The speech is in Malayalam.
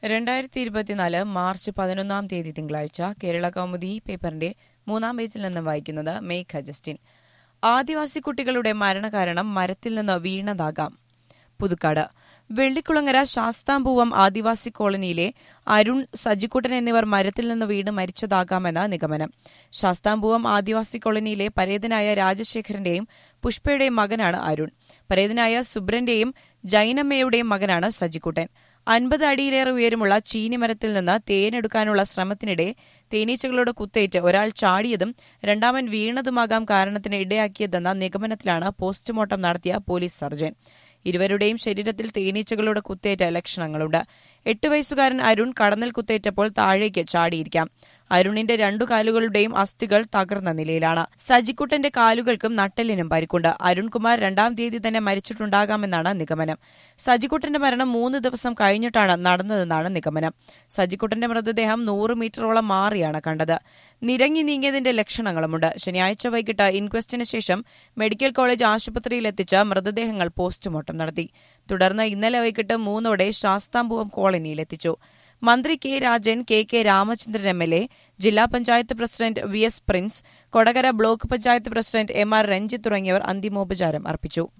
രണ്ടായിരത്തി ഇരുപത്തിനാല് മാർച്ച് പതിനൊന്നാം തീയതി തിങ്കളാഴ്ച കേരള കൗമുദി പേപ്പറിന്റെ മൂന്നാം പേജിൽ നിന്ന് വായിക്കുന്നത് മേഘ ജസ്റ്റിൻ ആദിവാസി കുട്ടികളുടെ മരണകാരണം മരത്തിൽ നിന്ന് വീണതാകാം പുതുക്കാട് വെള്ളിക്കുളങ്ങര ശാസ്താംപൂവം ആദിവാസി കോളനിയിലെ അരുൺ സജിക്കുട്ടൻ എന്നിവർ മരത്തിൽ നിന്ന് വീണ് മരിച്ചതാകാമെന്ന് നിഗമനം ശാസ്താംപൂവം ആദിവാസി കോളനിയിലെ പരേതനായ രാജശേഖരന്റെയും പുഷ്പയുടെയും മകനാണ് അരുൺ പരേതനായ സുബ്രന്റെയും ജൈനമ്മയുടെയും മകനാണ് സജിക്കുട്ടൻ അൻപത് അടിയിലേറെ ഉയരമുള്ള ചീനിമരത്തിൽ നിന്ന് തേനെടുക്കാനുള്ള ശ്രമത്തിനിടെ തേനീച്ചകളോട് കുത്തേറ്റ് ഒരാൾ ചാടിയതും രണ്ടാമൻ വീണതുമാകാം കാരണത്തിന് ഇടയാക്കിയതെന്ന നിഗമനത്തിലാണ് പോസ്റ്റ്മോർട്ടം നടത്തിയ പോലീസ് സർജൻ ഇരുവരുടെയും ശരീരത്തിൽ തേനീച്ചകളുടെ കുത്തേറ്റ ലക്ഷണങ്ങളുണ്ട് എട്ട് വയസ്സുകാരൻ അരുൺ കടന്നൽ കുത്തേറ്റപ്പോൾ താഴേക്ക് ചാടിയിരിക്കാം അരുണിന്റെ രണ്ടു കാലുകളുടെയും അസ്ഥികൾ തകർന്ന നിലയിലാണ് സജിക്കുട്ടന്റെ കാലുകൾക്കും നട്ടെല്ലിനും പരിക്കുണ്ട് അരുൺകുമാർ രണ്ടാം തീയതി തന്നെ മരിച്ചിട്ടുണ്ടാകാമെന്നാണ് നിഗമനം സജിക്കുട്ടന്റെ മരണം മൂന്ന് ദിവസം കഴിഞ്ഞിട്ടാണ് നടന്നതെന്നാണ് നിഗമനം സജിക്കുട്ടന്റെ മൃതദേഹം നൂറ് മീറ്ററോളം മാറിയാണ് കണ്ടത് നിരങ്ങി നീങ്ങിയതിന്റെ ലക്ഷണങ്ങളുമുണ്ട് ശനിയാഴ്ച വൈകിട്ട് ഇൻക്വസ്റ്റിന് ശേഷം മെഡിക്കൽ കോളേജ് ആശുപത്രിയിൽ എത്തിച്ച മൃതദേഹങ്ങൾ പോസ്റ്റ്മോർട്ടം നടത്തി തുടർന്ന് ഇന്നലെ വൈകിട്ട് മൂന്നോടെ ശാസ്താംപൂവം കോളനിയിലെത്തിച്ചു മന്ത്രി K Rajan K K Ramachandran M L A ജില്ലാ panchayat president V S Prince Kodakara block panchayat president M R Ranjith തുടങ്ങിയവർ അന്തിമോപചാരം അർപ്പിച്ചു